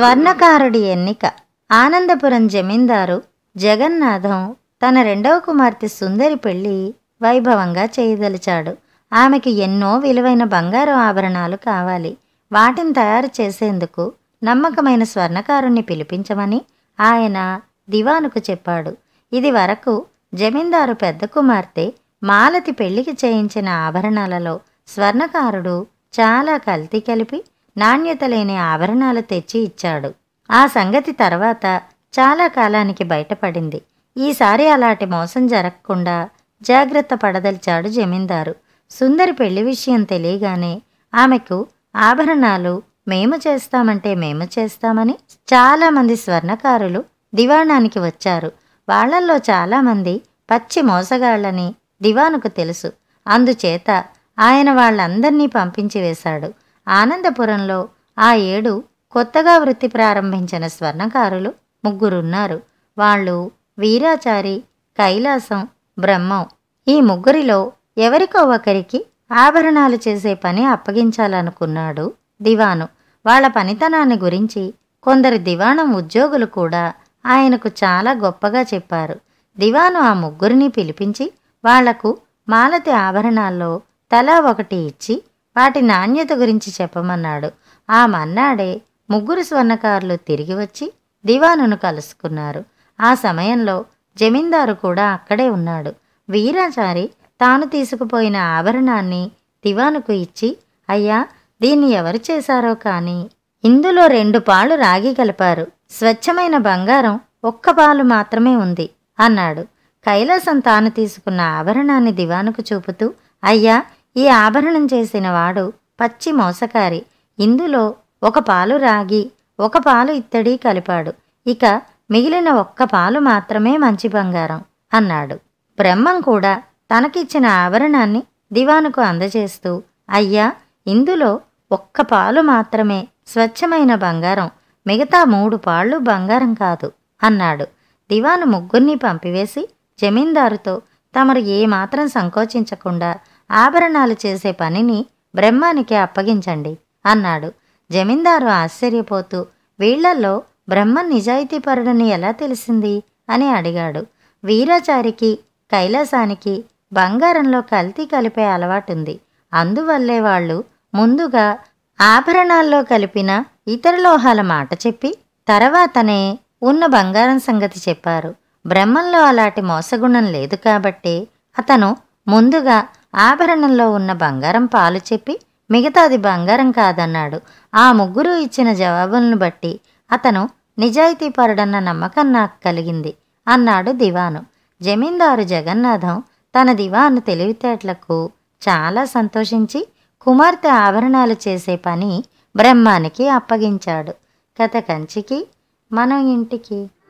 స్వర్ణకారుడి ఎన్నిక ఆనందపురం జమీందారు జగన్నాథం తన రెండవ కుమార్తె సుందరి పెళ్లి వైభవంగా చేయదలిచాడు ఆమెకి ఎన్నో విలువైన బంగారు ఆభరణాలు కావాలి వాటిని తయారు చేసేందుకు నమ్మకమైన స్వర్ణకారుణ్ణి పిలిపించమని ఆయన దివానుకు చెప్పాడు ఇది వరకు జమీందారు పెద్ద కుమార్తె మాలతి పెళ్లికి చేయించిన ఆభరణాలలో స్వర్ణకారుడు చాలా కల్తీ కలిపి నాణ్యత లేని ఆభరణాలు తెచ్చి ఇచ్చాడు ఆ సంగతి తర్వాత చాలా కాలానికి బయటపడింది ఈసారి అలాంటి మోసం జరగకుండా జాగ్రత్త పడదలిచాడు జమీందారు సుందరి పెళ్లి విషయం తెలియగానే ఆమెకు ఆభరణాలు మేము చేస్తామంటే మేము చేస్తామని చాలామంది స్వర్ణకారులు దివాణానికి వచ్చారు వాళ్ళల్లో చాలామంది పచ్చి మోసగాళ్ళని దివానుకు తెలుసు అందుచేత ఆయన వాళ్ళందర్నీ పంపించి వేశాడు ఆనందపురంలో ఆ ఏడు కొత్తగా వృత్తి ప్రారంభించిన స్వర్ణకారులు ముగ్గురున్నారు వాళ్ళు వీరాచారి కైలాసం బ్రహ్మం ఈ ముగ్గురిలో ఎవరికో ఒకరికి ఆభరణాలు చేసే పని అప్పగించాలనుకున్నాడు దివాను వాళ్ళ పనితనాన్ని గురించి కొందరు దివాణం ఉద్యోగులు కూడా ఆయనకు చాలా గొప్పగా చెప్పారు దివాను ఆ ముగ్గురిని పిలిపించి వాళ్లకు మాలతి ఆభరణాల్లో తలా ఒకటి ఇచ్చి వాటి నాణ్యత గురించి చెప్పమన్నాడు ఆ మన్నాడే ముగ్గురు స్వర్ణకారులు తిరిగి వచ్చి దివానును కలుసుకున్నారు ఆ సమయంలో జమీందారు కూడా అక్కడే ఉన్నాడు వీరాచారి తాను తీసుకుపోయిన ఆభరణాన్ని దివానుకు ఇచ్చి అయ్యా దీన్ని ఎవరు చేశారో కానీ ఇందులో రెండు పాలు రాగి కలిపారు స్వచ్ఛమైన బంగారం ఒక్క పాలు మాత్రమే ఉంది అన్నాడు కైలాసం తాను తీసుకున్న ఆభరణాన్ని దివానుకు చూపుతూ అయ్యా ఈ ఆభరణం చేసిన వాడు పచ్చి మోసకారి ఇందులో ఒక పాలు రాగి ఒక పాలు ఇత్తడి కలిపాడు ఇక మిగిలిన ఒక్క పాలు మాత్రమే మంచి బంగారం అన్నాడు బ్రహ్మం కూడా తనకిచ్చిన ఆభరణాన్ని దివానుకు అందజేస్తూ అయ్యా ఇందులో ఒక్క పాలు మాత్రమే స్వచ్ఛమైన బంగారం మిగతా మూడు పాళ్ళు బంగారం కాదు అన్నాడు దివాను ముగ్గురిని పంపివేసి జమీందారుతో తమరు ఏమాత్రం సంకోచించకుండా ఆభరణాలు చేసే పనిని బ్రహ్మానికి అప్పగించండి అన్నాడు జమీందారు ఆశ్చర్యపోతూ వీళ్లల్లో బ్రహ్మ నిజాయితీపరుడని ఎలా తెలిసింది అని అడిగాడు వీరాచారికి కైలాసానికి బంగారంలో కల్తీ కలిపే అలవాటుంది అందువల్లే వాళ్ళు ముందుగా ఆభరణాల్లో కలిపిన ఇతర లోహాల మాట చెప్పి తర్వాతనే ఉన్న బంగారం సంగతి చెప్పారు బ్రహ్మంలో అలాంటి మోసగుణం లేదు కాబట్టి అతను ముందుగా ఆభరణంలో ఉన్న బంగారం పాలు చెప్పి మిగతాది బంగారం కాదన్నాడు ఆ ముగ్గురు ఇచ్చిన జవాబులను బట్టి అతను నిజాయితీపరుడన్న నమ్మకం నాకు కలిగింది అన్నాడు దివాను జమీందారు జగన్నాథం తన దివాను తెలివితేటలకు చాలా సంతోషించి కుమార్తె ఆభరణాలు చేసే పని బ్రహ్మానికి అప్పగించాడు కథ కంచికి మనం ఇంటికి